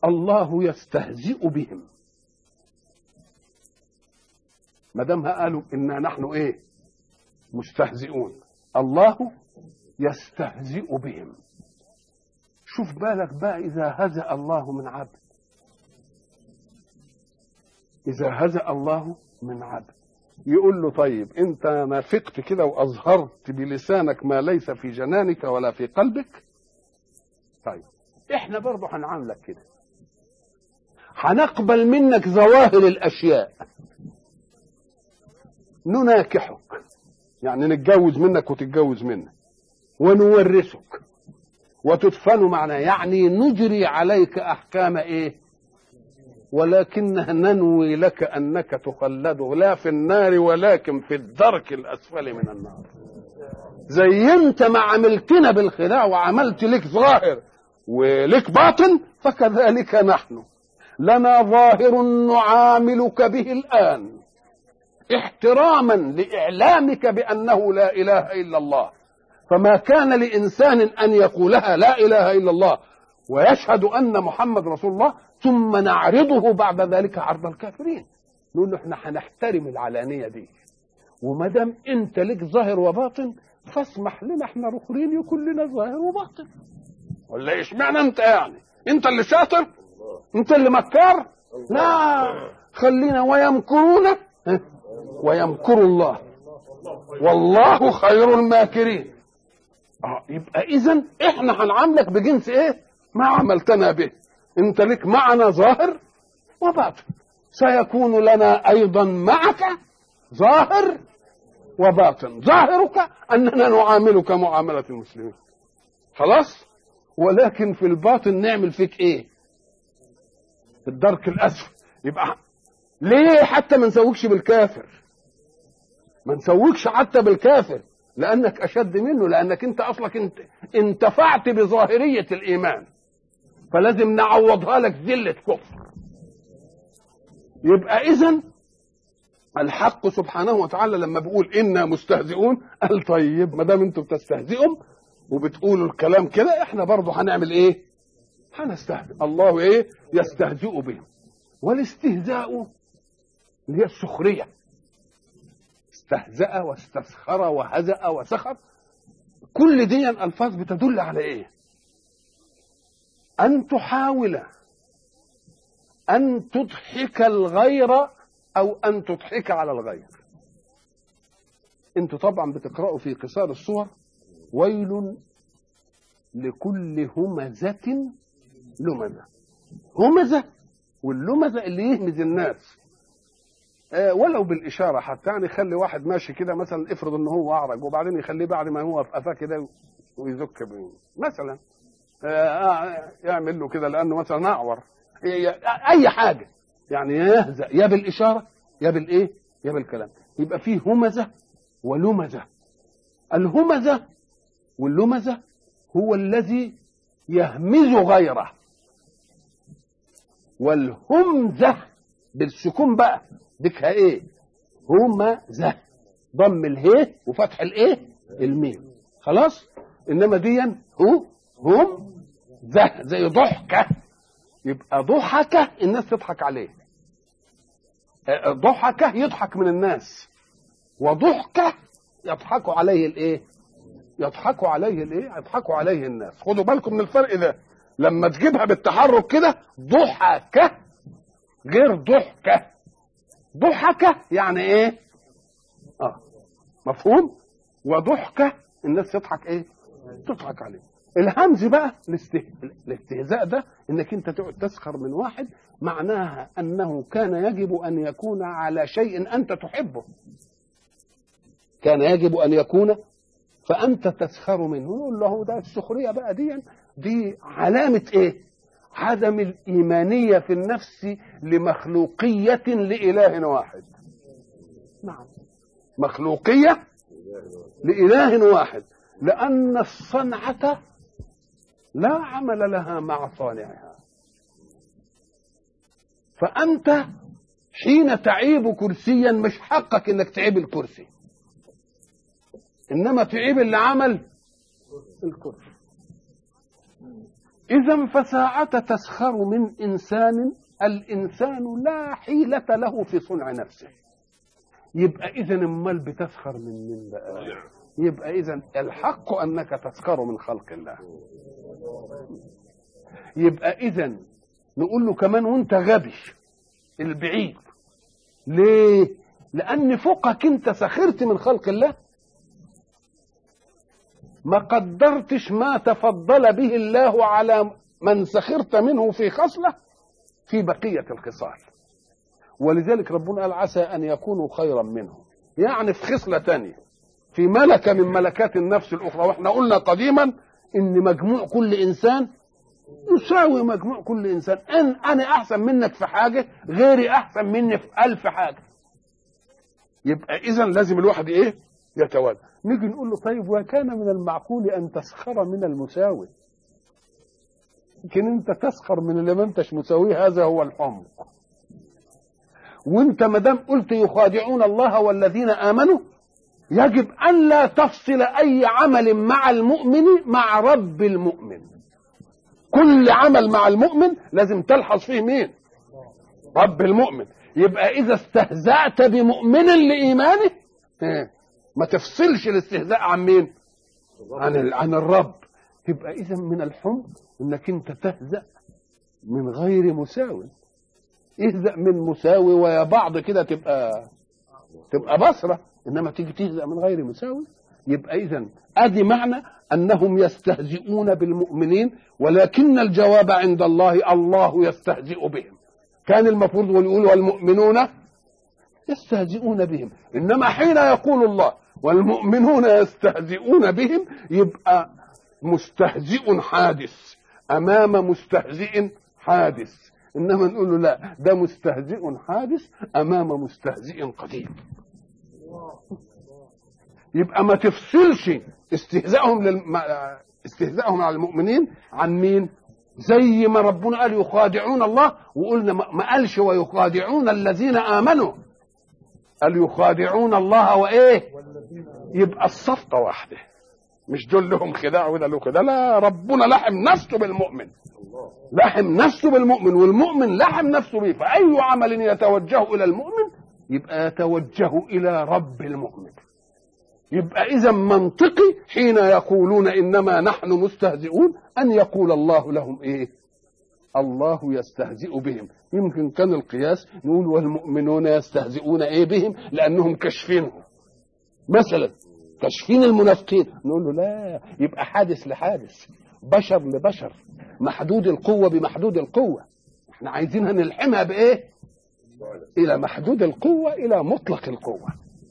الله يستهزئ بهم ما دام قالوا انا نحن ايه مستهزئون الله يستهزئ بهم شوف بالك بقى اذا هزأ الله من عبد اذا هزأ الله من عبد يقول له طيب انت نافقت كده واظهرت بلسانك ما ليس في جنانك ولا في قلبك طيب احنا برضه هنعاملك كده هنقبل منك ظواهر الاشياء نناكحك يعني نتجوز منك وتتجوز منا ونورثك وتدفن معنا يعني نجري عليك احكام ايه ولكن ننوي لك انك تخلد لا في النار ولكن في الدرك الاسفل من النار زي انت ما عملتنا بالخداع وعملت لك ظاهر ولك باطن فكذلك نحن لنا ظاهر نعاملك به الان احتراما لاعلامك بانه لا اله الا الله فما كان لانسان ان يقولها لا اله الا الله ويشهد ان محمد رسول الله ثم نعرضه بعد ذلك عرض الكافرين نقول له احنا هنحترم العلانيه دي وما دام انت لك ظاهر وباطن فاسمح لنا احنا الاخرين يكون لنا ظاهر وباطن ولا ايش معنى انت يعني انت اللي شاطر انت اللي مكار لا خلينا ويمكرون ويمكر الله والله خير الماكرين اه يبقى اذا احنا هنعاملك بجنس ايه ما عملتنا به انت لك معنا ظاهر وباطن سيكون لنا ايضا معك ظاهر وباطن ظاهرك اننا نعاملك معامله المسلمين خلاص ولكن في الباطن نعمل فيك ايه في الدرك الاسفل يبقى ليه حتى ما نسويكش بالكافر ما نسويكش حتى بالكافر لانك اشد منه لانك انت اصلك انت انتفعت بظاهريه الايمان فلازم نعوضها لك ذله كفر يبقى اذا الحق سبحانه وتعالى لما بيقول انا مستهزئون قال طيب ما دام انتم بتستهزئوا وبتقولوا الكلام كده احنا برضه هنعمل ايه؟ هنستهزئ الله ايه؟ يستهزئ بهم والاستهزاء اللي هي السخريه استهزأ واستسخر وهزأ وسخر كل دي الفاظ بتدل على ايه؟ ان تحاول ان تضحك الغير او ان تضحك على الغير انتوا طبعا بتقرأوا في قصار الصور ويل لكل همزة لمزة همزة واللمزة اللي يهمز الناس آه ولو بالإشارة حتى يعني يخلي واحد ماشي كده مثلا افرض ان هو أعرج وبعدين يخليه بعد ما هو في قفاه كده ويزك بيه مثلا آه يعمل له كده لأنه مثلا أعور أي حاجة يعني يهزأ يا بالإشارة يا بالإيه يا بالكلام يبقى فيه همزة ولمزة الهمزة واللمزة هو الذي يهمز غيره والهمزة بالسكون بقى بكها ايه همزة ضم اله وفتح الايه الميم خلاص انما دي هو هم ذا زي ضحكة يبقى ضحكة الناس تضحك عليه ضحكة يضحك من الناس وضحكة يضحكوا عليه الايه يضحكوا عليه الايه يضحكوا عليه الناس خدوا بالكم من الفرق ده لما تجيبها بالتحرك كده ضحكة غير ضحكة ضحكة يعني ايه اه مفهوم وضحكة الناس تضحك ايه تضحك عليه الهمز بقى الاسته... الاستهزاء ده انك انت تقعد تسخر من واحد معناها انه كان يجب ان يكون على شيء انت تحبه كان يجب ان يكون فانت تسخر منه يقول له ده السخريه بقى دي دي علامه ايه عدم الايمانيه في النفس لمخلوقيه لاله واحد نعم مخلوقيه لاله واحد لان الصنعه لا عمل لها مع صانعها فانت حين تعيب كرسيا مش حقك انك تعيب الكرسي انما تعيب اللي عمل الكرسي إذا فساعة تسخر من إنسان الإنسان لا حيلة له في صنع نفسه يبقى إذا أمال بتسخر من من بقى يبقى إذا الحق أنك تسخر من خلق الله يبقى إذا نقول له كمان وأنت غبي البعيد ليه؟ لأن فوقك أنت سخرت من خلق الله ما قدرتش ما تفضل به الله على من سخرت منه في خصلة في بقية الخصال ولذلك ربنا قال عسى أن يكونوا خيرا منهم يعني في خصلة تانية في ملكة من ملكات النفس الأخرى واحنا قلنا قديما إن مجموع كل إنسان يساوي مجموع كل إنسان أن أنا أحسن منك في حاجة غيري أحسن مني في ألف حاجة يبقى إذا لازم الواحد إيه يتوازن نيجي نقول له طيب وكان من المعقول ان تسخر من المساوي يمكن انت تسخر من اللي ما انتش مساويه هذا هو الحمق وانت ما دام قلت يخادعون الله والذين امنوا يجب ان لا تفصل اي عمل مع المؤمن مع رب المؤمن كل عمل مع المؤمن لازم تلحظ فيه مين رب المؤمن يبقى اذا استهزأت بمؤمن لايمانه ما تفصلش الاستهزاء عن مين عن عن الرب تبقى اذا من الحمق انك انت تهزأ من غير مساو اهزأ من مساوي ويا بعض كده تبقى تبقى بصرة انما تيجي تهزأ من غير مساوي يبقى اذا ادي معنى انهم يستهزئون بالمؤمنين ولكن الجواب عند الله الله يستهزئ بهم كان المفروض يقول والمؤمنون يستهزئون بهم انما حين يقول الله والمؤمنون يستهزئون بهم يبقى مستهزئ حادث امام مستهزئ حادث انما نقول له لا ده مستهزئ حادث امام مستهزئ قديم يبقى ما تفصلش استهزائهم للم... استهزائهم على المؤمنين عن مين زي ما ربنا قال يخادعون الله وقلنا ما قالش ويخادعون الذين امنوا قال يخادعون الله وايه يبقى الصفقه واحده مش دول لهم خداع وده له خداع لا ربنا لحم نفسه بالمؤمن لحم نفسه بالمؤمن والمؤمن لحم نفسه به فاي عمل يتوجه الى المؤمن يبقى يتوجه الى رب المؤمن يبقى اذا منطقي حين يقولون انما نحن مستهزئون ان يقول الله لهم ايه الله يستهزئ بهم يمكن كان القياس نقول والمؤمنون يستهزئون ايه بهم لانهم كشفينهم مثلا كشفين المنافقين نقول له لا يبقى حادث لحادث بشر لبشر محدود القوه بمحدود القوه احنا عايزينها نلحمها بايه الى محدود القوه الى مطلق القوه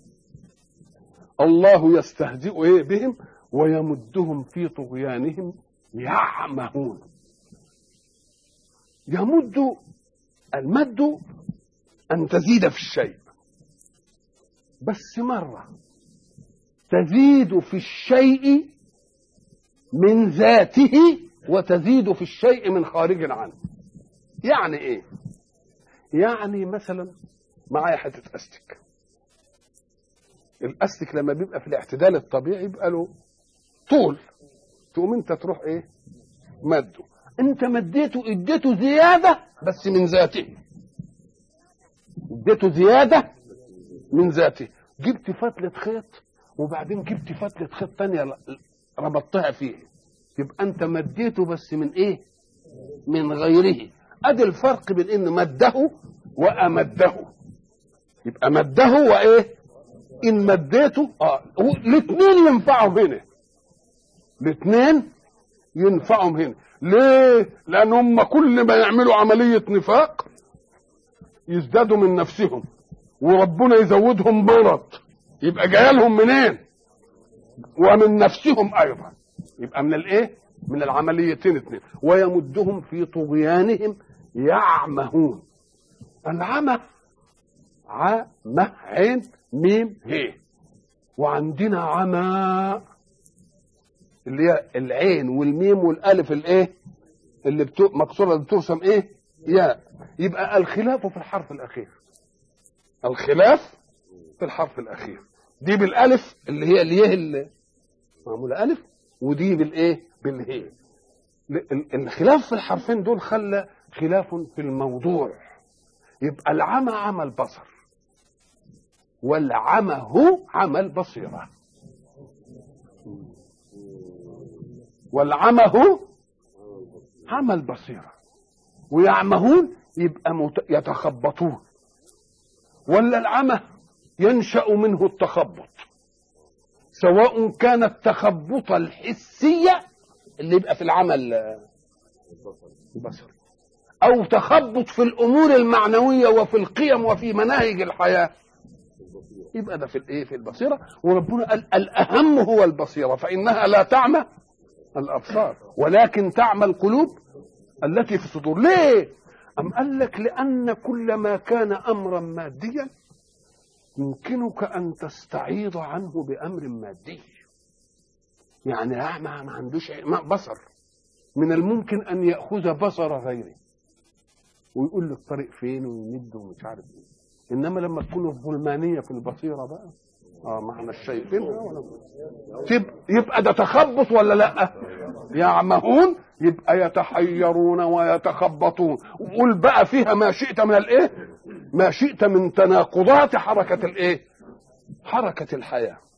الله يستهزئ ايه بهم ويمدهم في طغيانهم يعمهون يمد المد أن تزيد في الشيء بس مرة تزيد في الشيء من ذاته وتزيد في الشيء من خارج عنه يعني ايه يعني مثلا معايا حتة أستك الأستك لما بيبقى في الاعتدال الطبيعي يبقى له طول تقوم انت تروح ايه مده انت مديته اديته زيادة بس من ذاته اديته زيادة من ذاته جبت فتلة خيط وبعدين جبت فتلة خيط تانية ربطتها فيه يبقى انت مديته بس من ايه من غيره ادي الفرق بين ان مده وامده يبقى مده وايه ان مديته اه الاثنين ينفعوا هنا الاثنين ينفعهم هنا ليه لان هم كل ما يعملوا عمليه نفاق يزدادوا من نفسهم وربنا يزودهم مرض يبقى جاي لهم منين ومن نفسهم ايضا يبقى من الايه من العمليتين اثنين ويمدهم في طغيانهم يعمهون العمى عمى عين ميم هي وعندنا عمى اللي هي العين والميم والالف الايه اللي بتو... مكسوره اللي بترسم ايه ياء يبقى الخلاف في الحرف الاخير الخلاف في الحرف الاخير دي بالالف اللي هي اليه اللي معموله الف ودي بالايه بالهي ال- الخلاف في الحرفين دول خلى خلاف في الموضوع يبقى العمى عمى البصر والعمى هو عمى البصيرة والعمى هو عمى البصيرة ويعمهون يبقى مت- يتخبطون ولا العمى ينشأ منه التخبط سواء كان التخبط الحسية اللي يبقى في العمل البصري أو تخبط في الأمور المعنوية وفي القيم وفي مناهج الحياة يبقى ده في الايه في البصيره وربنا قال الاهم هو البصيره فانها لا تعمى الابصار ولكن تعمى القلوب التي في الصدور ليه ام قال لك لان كل ما كان امرا ماديا يمكنك ان تستعيض عنه بامر مادي يعني اعمى ما عندوش ما بصر من الممكن ان ياخذ بصر غيره ويقول له الطريق فين ويمد ومش عارف ايه انما لما تكون الظلمانيه في البصيره بقى اه ما احنا شايفين تبقى يبقى ده تخبط ولا لا يعمهون يبقى يتحيرون ويتخبطون وقول بقى فيها ما شئت من الايه ما شئت من تناقضات حركه الايه حركه الحياه